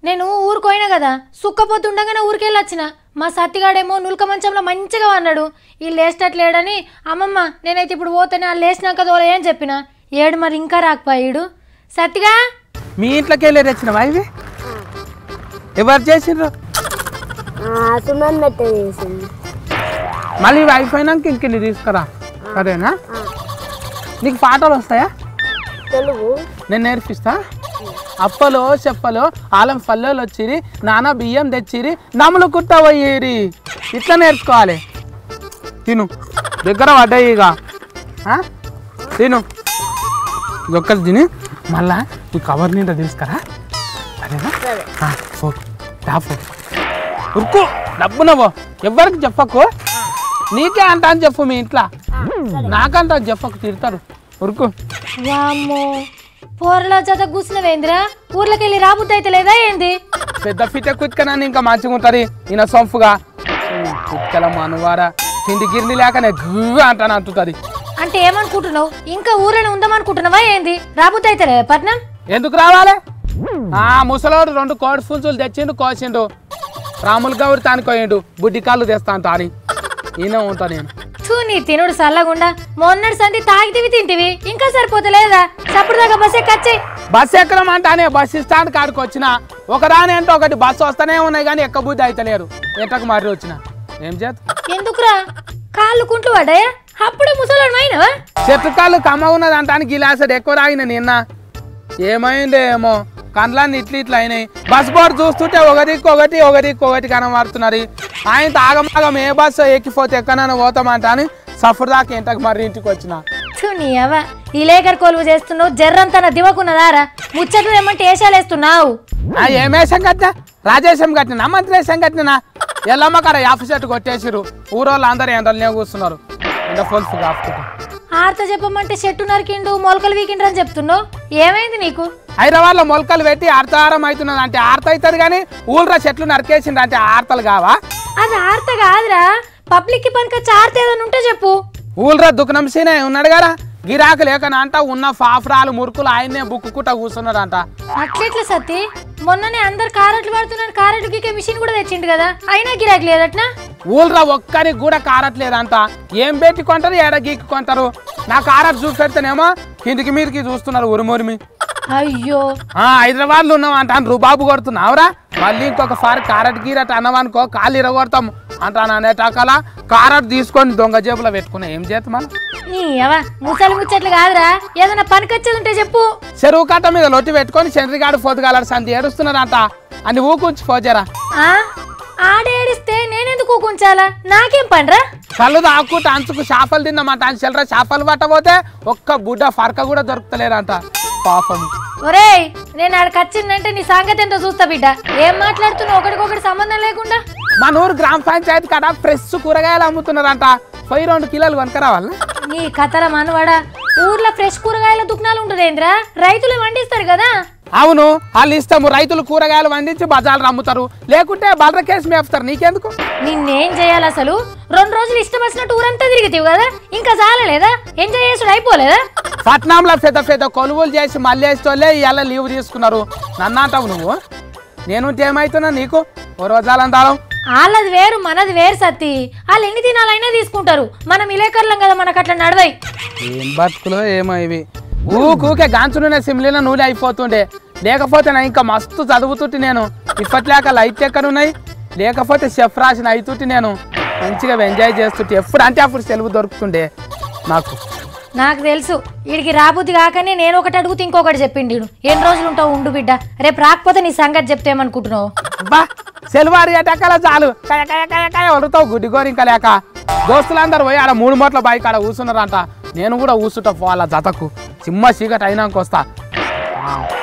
నేను ఊరుకోయినా కదా సుక్కపోతుండగానే ఊరికెళ్ళొచ్చిన మా సత్తిగాడేమో నులక మంచంలో మంచిగా అన్నాడు ఈ లేచేటట్లేడని అమ్మమ్మ నేనైతే ఇప్పుడు పోతేనే ఆ లేచినాక దోలే అని చెప్పిన ఏడు మరి ఇంకా రాకపోయాడు సత్తిగా మీ ఇంట్లోకి వెళ్ళి తెచ్చినవా ఇవి ఎవరు చేసిండ్రు సుమన్ మెత్త చేసింది మళ్ళీ ఇవి అయిపోయినాక ఇంక తీసుకురా సరేనా నీకు పాటలు వస్తాయా తెలుగు నేను నేర్పిస్తా అప్పలో చెప్పలో ఆలం పల్లెలు వచ్చిరి నాన్న బియ్యం తెచ్చిరి నమ్ములు కుట్ట పోయిరి ఇట్లా నేర్చుకోవాలి తిను దగ్గర పడ్డాయి ఇక ఆ? తిను ఒక్కటి తిని మళ్ళా ఈ కవర్ నిండా తీసుకురా సరేనా ఆ, పో రా పో ఉరుకు డబ్బునవో ఎవ్వరికి చెప్పకు నీకే అంట అని చెప్పు మీ ఇంట్లో నాకంట చెప్పకు తిడతారు ఉరుకు వామ్మో పోరల జత కూర్చున్నవేంద్రా ఊర్లోకి వెళ్ళి రాబుద్ది అయితే లేదా ఏంది పెద్ద ఫిట కుత్కనని ఇంకా మంచిగా ఉంటది ఈయన సొంపుగా కుత్కల మనువారా తిండి గిర్ని లేకనే గువ్వ అంటాను అంటుంది అంటే ఏమనుకుంటున్నావు ఇంకా ఊరేనే ఉందామనుకుంటున్నావా ఏంది రాబుద్ది అయితే లేదా పట్నం ఎందుకు రావాలి ఆ ముసలోడు రెండు కోడి పుంజులు తెచ్చిండు కోసిండు రాములు గౌరి తానుకోయిండు బుడ్డి కాళ్ళు తెస్తా అంట అని ఈయన ఉంటా నేను చూ నీ తినుడు చల్లగుండా మొన్నటి సంది తాగితివి తింటివి ఇంకా సరిపోతలేదా చప్పుడు దాకా బస్ ఎక్కచ్చి బస్సు ఎక్కడం అంటానే బస్ స్టాండ్ కాడికి వచ్చిన ఒక రాని అంటే ఒకటి బస్సు వస్తూనే ఉన్నాయి కానీ ఎక్క బుద్ధి అయితలేరు ఎంటకు మర్రి వచ్చిన ఏం చేత ఎందుకురా కాళ్ళు కుంట్లు పడ్డాయా అప్పుడే ముసలాడు అయినవా చెట్టు కాళ్ళు కమ్మ ఉన్నది అంటానికి గిలాసడు ఎక్కువ తాగిన నిన్న ఏమైందో ఏమో కండ్లన్నీ ఇట్లా ఇట్లా అయినాయి బస్ బోర్డు చూస్తుంటే ఒకటికి ఒకటి ఒకటికి ఒకటి కనబడుతున్నది ఆయన తాగమాగం ఏ బస్సు ఎక్కిపోతే ఎక్కడైనా పోతామంట అని సఫర్ దాకా ఇంటకు మరి ఇంటికి వచ్చిన చూ నీ అవ్వ ఈ లేకర్ కొలువు చేస్తున్నావు జర్రంతన దివకున్నదారా ముచ్చట్లు ఏమంటే ఏషాలేస్తున్నావు ఆ ఏమేషం కట్టినా రాజేశం కట్టినా మంత్రేశం కట్టినా ఎల్లమ్మ కాడ యాఫ్ చెట్టు కొట్టేసిరు ఊరోళ్ళు అందరూ ఎండలనే కూర్చున్నారు ఎండ ఫోల్ఫ్ కాపుకుంటా ఆర్త చెప్పమంటే చెట్టు నరికిండు మొలకలు వీకిండ్రు అని చెప్తున్నావు ఏమైంది నీకు హైదరాబాద్ లో మొలకలు పెట్టి ఆర్తారం అవుతున్నది అంటే ఆర్త అవుతుంది కానీ ఊళ్ళో చెట్లు నరికేసిండు అంటే ఆర్తలు కావా అది ఆర్త కాదురా పబ్లిక్ కి పనికొచ్చి ఆర్త ఏదైనా ఉంటే చెప్పు ఊళ్ళో దుఃఖనం సీనే ఉన్నాడు కదా గిరాకు లేకనంట అంట ఉన్న ఫాఫ్రాలు మురుకులు ఆయన్నే బుక్కుకుంట కూర్చున్నాడంట అట్లెట్లా సత్తి మొన్ననే అందరు కారెట్లు పడుతున్నాడు కారెట్లు గీకే మిషన్ కూడా తెచ్చిండు కదా అయినా గిరాకీ లేదట్నా ఊళ్ళో ఒక్కరికి కూడా కారట్లేదంట ఏం పెట్టి కొంటారు ఏడ గీకి కొంటారు నా కారట్ చూసి పెడితేనేమో కిందికి మీదకి చూస్తున్నారు ఉరుమురిమి అయ్యో ఆ హైదరాబాద్ లో ఉన్నాం అంటాను రుబాబు కొడుతున్నావురా మళ్ళీ ఇంకొక సారి కారట్ గీరట్ అన్నవనుకో కాళ్ళు ఇరగొడతాం అంటాను అనేటాకలా కారట్ తీసుకొని దొంగ జేబులో పెట్టుకున్నా ఏం చేస్తాం మనం నీ అవ ముసలి ముచ్చట్లు కాదురా ఏదైనా పనికొచ్చేది ఉంటే చెప్పు చెరువు కట్ట మీద లొట్టి పెట్టుకొని చంద్రిగాడు పోతుగాలడు సంతి ఏడుస్తున్నారంట అని ఊకుంచి పోజరా ఆ ఆడేడిస్తే నేనెందుకు ఊకుంచాలా నాకేం పనిరా కళ్ళు తాక్కుంటే అంచుకు చేపలు తిన్నామంట అని చెల్లరా చేపలు పట్టబోతే ఒక్క బుడ్డ ఫరక కూడా దొరుకుతలేరంట పాపం ఒరేయ్ నేను ఆడికి వచ్చిందంటే నీ సంగతి ఏంటో చూస్తా బిడ్డ ఏం మాట్లాడుతున్నావు ఒకటికొకటి సంబంధం లేకుండా మన ఊరు గ్రామ పంచాయతీ కాడ ఫ్రెష్ కూరగాయలు అమ్ముతున్నారంట పోయి రెండు కిలోలు కొనుక్కరావాలా నీ కథల మనవాడా ఊర్లో ఫ్రెష్ కూరగాయల దుకాణాలు ఉంటుందేంద్రా రైతులు వండిస్తారు కదా అవును వాళ్ళు ఇస్తాము రైతులు కూరగాయలు పండించి బజార్లు అమ్ముతారు లేకుంటే బలర కేసు మేపుతారు నీకెందుకు నిన్నేం చేయాలి అసలు రెండు రోజులు ఇష్టం వచ్చినట్టు ఊరంతా తిరిగితేవు కదా ఇంకా చాలలేదా ఎంజాయ్ చేసుడు అయిపోలేదా పట్నంలో పెద్ద పెద్ద కొలువులు చేసి మళ్ళీ వేస్తోళ్ళే ఇవాళ లీవ్ తీసుకున్నారు నన్ను అంటావు నువ్వు నేను ఏమవుతున్నా నీకు ఓ రోజాలంటారు వాళ్ళది వేరు మనది వేరు సత్తి వాళ్ళు ఎన్ని దినాలైనా తీసుకుంటారు మనం ఇలేకర్లం కదా మనకు అట్లా నడవై ఏం బతుకులో ఏమో ఇవి ఊకూకే గాంచునునే సిమ్లీలో నూనె అయిపోతుండే లేకపోతే నా ఇంకా మస్తు చదువుతుంటే నేను ఇప్పట్లేక లైట్ ఎక్కడున్నాయి లేకపోతే చెఫ్ రాసిన అయితుంటే నేను మంచిగా ఎంజాయ్ చేస్తుంటే ఎప్పుడు అంటే అప్పుడు సెలవు దొరుకుతుండే నాకు నాకు తెలుసు వీడికి రాబుద్ది కాకనే నేను ఒకటి అడుగుతూ ఇంకొకటి చెప్పిండు ఈడు. ఎన్ని రోజులు ఉంటావు ఉండు బిడ్డ రేపు రాకపోతే నీ సంగతి చెప్తేమనుకుంటున్నావు బా సెలవారి అటక్కల చాలు కయ కయ కయ కయ వడుతావు గుడ్డి గోరింక లేక దోస్తులందరూ పోయి ఆడ మూడు మూట్ల బైక్ ఆడ కూర్చున్నారంట నేను కూడా కూర్చుంటా పోవాలా జతకు చిమ్మ చీకటి అయినాక వస్తా ఆ.